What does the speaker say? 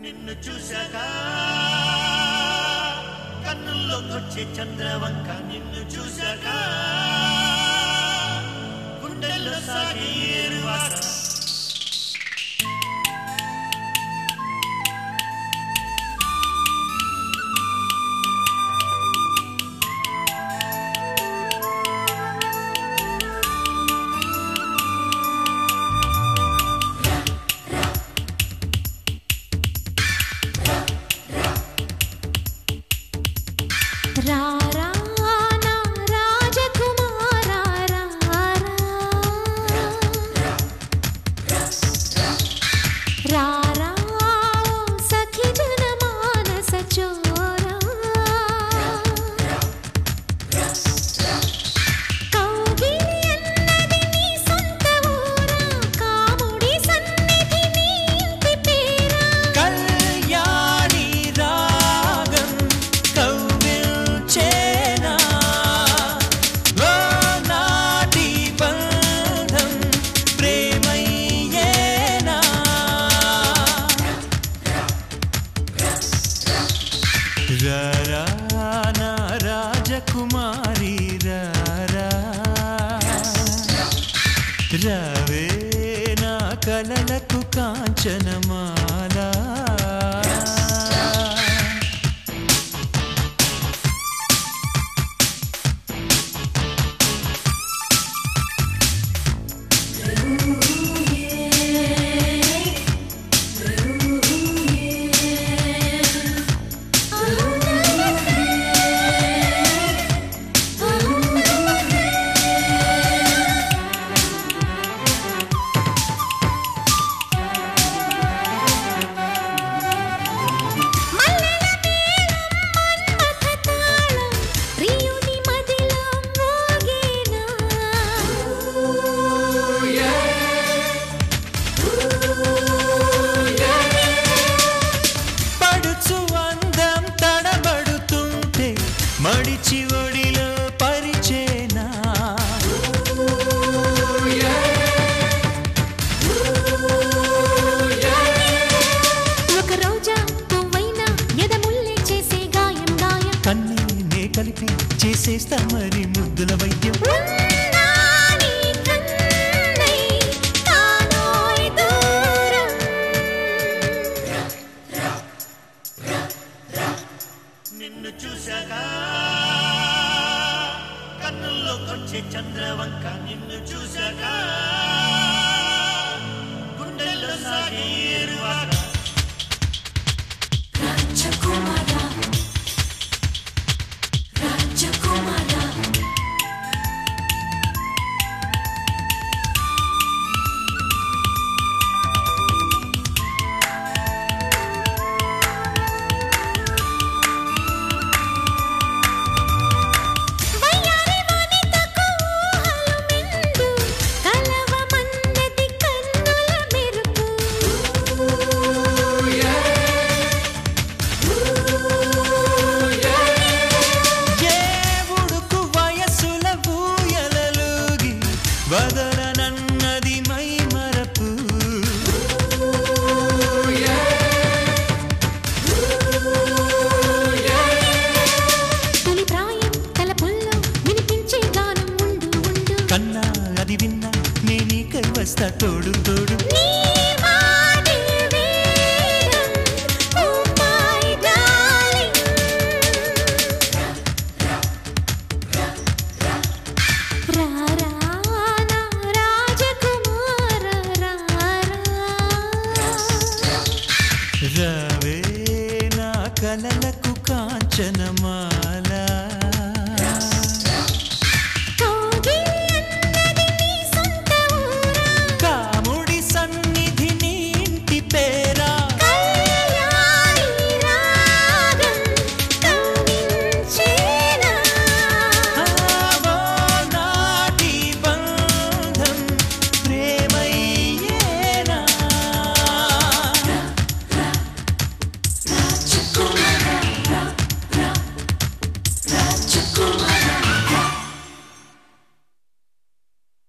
నిన్ను చూశాక కన్నుల్లోకొచ్చే చంద్రవంక నిన్ను చూశాక గుండెల్లో సాగే ఏరువాక రారా నా రాజకుమారా రారా సఖి జన మానస చోరా కౌగిలి అన్నది నీ సొంత ఊరా కాముడి సన్నిధి నీ ఇంటి పేరా కళ్యాణి రాగం కవ్విల్చేనా ఓ నాటి బంధం ప్రేమయ్యేనా రారా నా రాజకుమారి రారా రవే నా కలలకు కాంచనమాల మల్లెల మేళం మన్మథ తాళం ప్రియుని మదిలో మోగేనా పడుచు అందం తడబడుతుంటే మడిచి ఒడిలో పరిచేనా ఒక రోజా పువ్వైనా ఎదముల్లే చేసే గాయం గాయం కన్నీ నే కలిపి చేసేస్తా మరి ముద్దుల వైద్యం ఉన్నాని కన్నై తానోయ్ దూరం నిన్ను చూశాక కన్నుల్లోకొచ్చే చంద్రవంక నిన్ను చూశాక గుండెల్లో సాగే ఏరువాక రాజకుమారా రాజకుమారా వయ్యారి వనితకు ఊహలు మెండు కలవమన్నది కన్నుల మెరుపు ఏ ఉడుకు వయసుల ఊయలలుగి వదలనన్నది మై మరపు తొలి ప్రాయం తలపుల్లో వినిపించే గానం ఉండు ఉండు కన్నా అది విన్నా నేనీకై వస్తా తోడు తోడు నీ వాడే వేదం ఓ మై డార్లింగ్ రారా నా రాజకుమార రారా రవే నా కలలకు కాంచనమాల